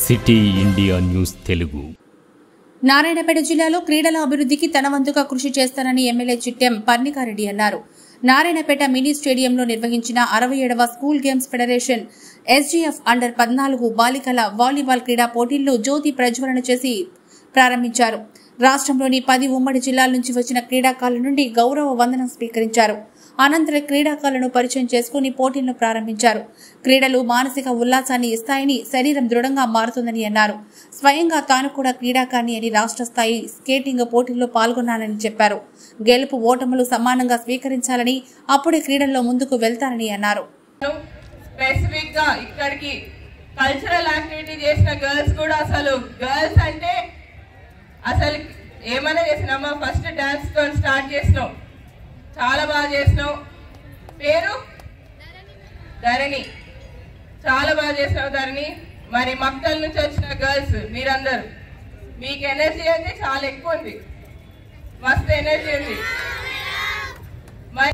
city India news Telugu Narayanpet జిల్లాలో క్రీడల అభివృద్ధికి తన వంతుగా కృషి చేస్తానని ఎమ్మెల్యే చిట్టెం పర్ణికారెడ్డి అన్నారు నారాయణపేట మినీ స్టేడియంలో నిర్వహించిన అరవై ఏడవ school games federation SGF under పద్నాలుగు బాలికల వాలీబాల్ క్రీడా పోటీల్లో జ్యోతి ప్రజ్వలన చేసి ప్రారంభించారు రాష్ట్రంలోని పది ఉమ్మడి జిల్లాల నుంచి వచ్చిన క్రీడాకారుల నుండి గౌరవ వందనం స్వీకరించారు అనంతరం క్రీడాకారులను పరిచయం చేసుకుని పోటీలను ప్రారంభించారు క్రీడలు మానసిక ఉల్లాసాన్ని ఇస్తాయని శరీరం దృఢంగా మారుతుందని అన్నారు స్వయంగా తాను కూడా క్రీడాకారిణి అని రాష్ట్ర స్థాయి స్కేటింగ్ పోటీల్లో పాల్గొన్నానని చెప్పారు గెలుపు ఓటములు సమానంగా స్వీకరించాలని అప్పుడే క్రీడల్లో ముందుకు వెళ్తారని అన్నారు స్పెసిఫిక్ గా ఇక్కడికి కల్చరల్ యాక్టివిటీ చేసిన గర్ల్స్ కూడా అసలు గర్ల్స్ అంటే అసలు ఏమైనా చేసినామా ఫస్ట్ డాన్స్ తో స్టార్ట్ చేసినావు చాలా బాగా చేసినావు పేరు ధరణి చాలా బాగా చేసినావు ధరణి మరి మక్కల్ నుంచి వచ్చిన గర్ల్స్ మీరందరూ మీకు ఎనర్జీ అయితే చాలా ఎక్కువ ఉంది మస్తు ఎనర్జీ ఉంది మరి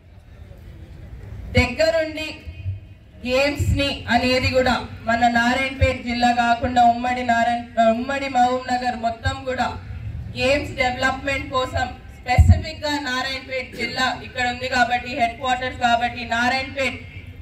దగ్గరుండి గేమ్స్ ని అనేది కూడా మన నారాయణపేట జిల్లా కాకుండా ఉమ్మడి నారాయణ ఉమ్మడి మహబూబ్ నగర్ మొత్తం కూడా గేమ్స్ డెవలప్మెంట్ కోసం స్పెసిఫిక్ గా నారాయణపేట జిల్లా ఇక్కడ ఉంది కాబట్టి హెడ్ క్వార్టర్స్ కాబట్టి నారాయణపేట్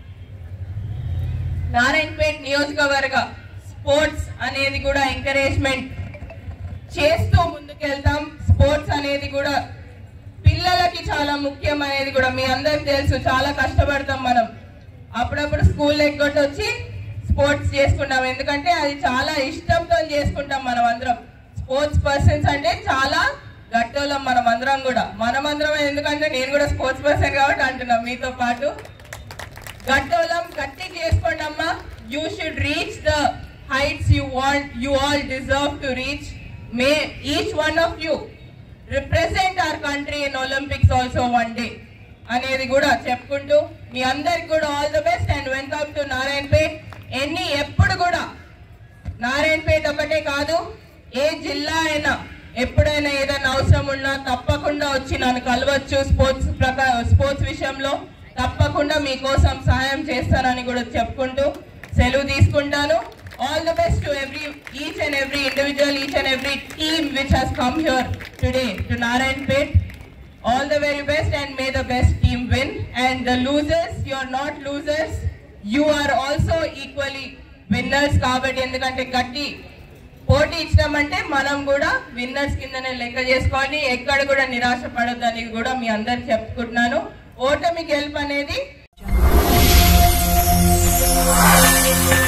నారాయణపేట్ నియోజకవర్గ స్పోర్ట్స్ అనేది కూడా ఎంకరేజ్మెంట్ చేస్తూ ముందుకెళ్తాం స్పోర్ట్స్ అనేది కూడా పిల్లలకి చాలా ముఖ్యం అనేది కూడా మీ అందరికి తెలుసు చాలా కష్టపడతాం మనం అప్పుడప్పుడు స్కూల్ ఎగ్గొట్టి వచ్చి స్పోర్ట్స్ చేసుకుంటాం ఎందుకంటే అది చాలా ఇష్టంతో చేసుకుంటాం మనం అందరం స్పోర్ట్స్ పర్సన్స్ అంటే చాలా గట్టోళ్ళం మనం అందరం కూడా మనమందరం ఎందుకంటే నేను కూడా స్పోర్ట్స్ పర్సన్ కాబట్టి అంటున్నాం మీతో పాటు గట్టోలం గట్టి చేసుకోండి అమ్మా you should reach the heights you want you all deserve to reach may each one of you represent our country in Olympics also one day అనేది కూడా చెప్పుకుంటూ మీ అందరికి కూడా all the best and welcome to Narayanpet ఎన్ని ఎప్పుడు కూడా నారాయణపేట ఒకటే కాదు ఏ జిల్లా అయినా ఎప్పుడైనా ఏదైనా అవసరం ఉన్నా తప్పకుండా వచ్చి నన్ను కలవచ్చు స్పోర్ట్స్ ప్రకా స్పోర్ట్స్ విషయంలో తప్పకుండా మీకోసం సహాయం చేస్తానని కూడా చెప్పుకుంటూ సెలవు తీసుకుంటాను all the best to every each and every individual each and every team which has come here today to Narayanpet all the very best and may the best team win and the losers you are not losers you are also equally winners కాబట్టి ఎందుకంటే గట్టి పోటీ ఇచ్చినామంటే మనం కూడా winners కిందనే లెక్క చేసుకోవాలి ఎక్కడ కూడా నిరాశ పడొద్దని కూడా మీ అందరికి చెప్పుకుంటున్నాను ఓటమి గెలుపు అనేది